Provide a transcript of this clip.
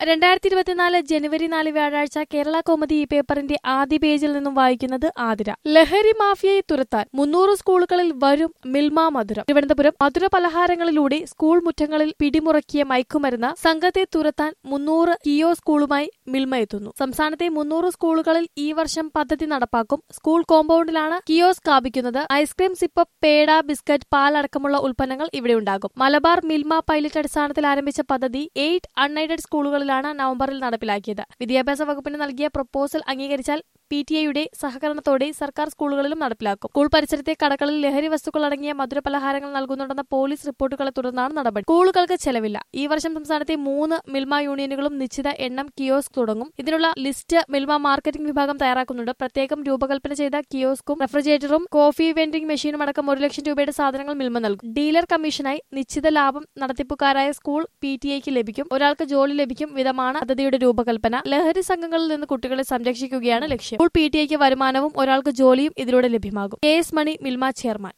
രണ്ടായിരത്തി ഇരുപത്തിനാല് ജനുവരി നാല് വ്യാഴാഴ്ച കേരള കോമഡി ഈ പേപ്പറിന്റെ ആദ്യ പേജിൽ നിന്നും വായിക്കുന്നത് ആതിര ലഹരി മാഫിയയെ തുരത്താൻ മുന്നൂറ് സ്കൂളുകളിൽ വരും മിൽമ മധുരം തിരുവനന്തപുരം മധുര പലഹാരങ്ങളിലൂടെ സ്കൂൾ മുറ്റങ്ങളിൽ പിടിമുറക്കിയ മയക്കുമരുന്ന് സംഘത്തെ തുരത്താൻ മുന്നൂറ് കിയോ സ്കൂളുമായി മിൽമ എത്തുന്നു സംസ്ഥാനത്തെ മുന്നൂറ് സ്കൂളുകളിൽ ഈ വർഷം പദ്ധതി നടപ്പാക്കും സ്കൂൾ കോമ്പൗണ്ടിലാണ് കിയോസ് സ്ഥാപിക്കുന്നത് ഐസ്ക്രീം സിപ്പപ്പ് പേട ബിസ്ക്കറ്റ് പാൽ അടക്കമുള്ള ഉൽപ്പന്നങ്ങൾ ഇവിടെ ഉണ്ടാകും മലബാർ മിൽമ പൈലറ്റ് അടിസ്ഥാനത്തിൽ ആരംഭിച്ച പദ്ധതി എയ്റ്റ് അൺഎയ്ഡഡ് സ്കൂളുകളിലാണ് നവംബറിൽ നടപ്പിലാക്കിയത് വിദ്യാഭ്യാസ വകുപ്പിന് നൽകിയ പ്രപ്പോസൽ അംഗീകരിച്ചാൽ പി ടി ഐയുടെ സഹകരണത്തോടെ സർക്കാർ സ്കൂളുകളിലും നടപ്പിലാക്കും സ്കൂൾ പരിസരത്തെ കടകളിൽ ലഹരി വസ്തുക്കൾ അടങ്ങിയ മധുരപലഹാരങ്ങൾ നൽകുന്നുണ്ടെന്ന പോലീസ് റിപ്പോർട്ടുകളെ തുടർന്നാണ് നടപടി സ്കൂളുകൾക്ക് ചെലവില്ല ഈ വർഷം സംസ്ഥാനത്തെ മൂന്ന് മിൽമ യൂണിയനുകളും നിശ്ചിത എണ്ണം കിയോസ്ക് തുടങ്ങും ഇതിനുള്ള ലിസ്റ്റ് മിൽമ മാർക്കറ്റിംഗ് വിഭാഗം തയ്യാറാക്കുന്നുണ്ട് പ്രത്യേകം രൂപകൽപ്പന ചെയ്ത കിയോസ്കും റെഫ്രിജറേറ്ററും കോഫി വെൻഡിംഗ് മെഷീനും അടക്കം ഒരു ലക്ഷം രൂപയുടെ സാധനങ്ങൾ മിൽമ നൽകും ഡീലർ കമ്മീഷനായി നിശ്ചിത ലാഭം നടത്തിപ്പുകാരായ സ്കൂൾ പി ടി ഐക്ക് ലഭിക്കും ഒരാൾക്ക് ജോലി ലഭിക്കും വിധമാണ് പദ്ധതിയുടെ രൂപകൽപ്പന ലഹരി സംഘങ്ങളിൽ നിന്ന് കുട്ടികളെ സംരക്ഷിക്കുകയാണ് ലക്ഷ്യം സ്കൂൾ പി ടി ഐക്ക് വരുമാനവും ഒരാൾക്ക് ജോലിയും ഇതിലൂടെ ലഭ്യമാകും K S Mani Milma chairman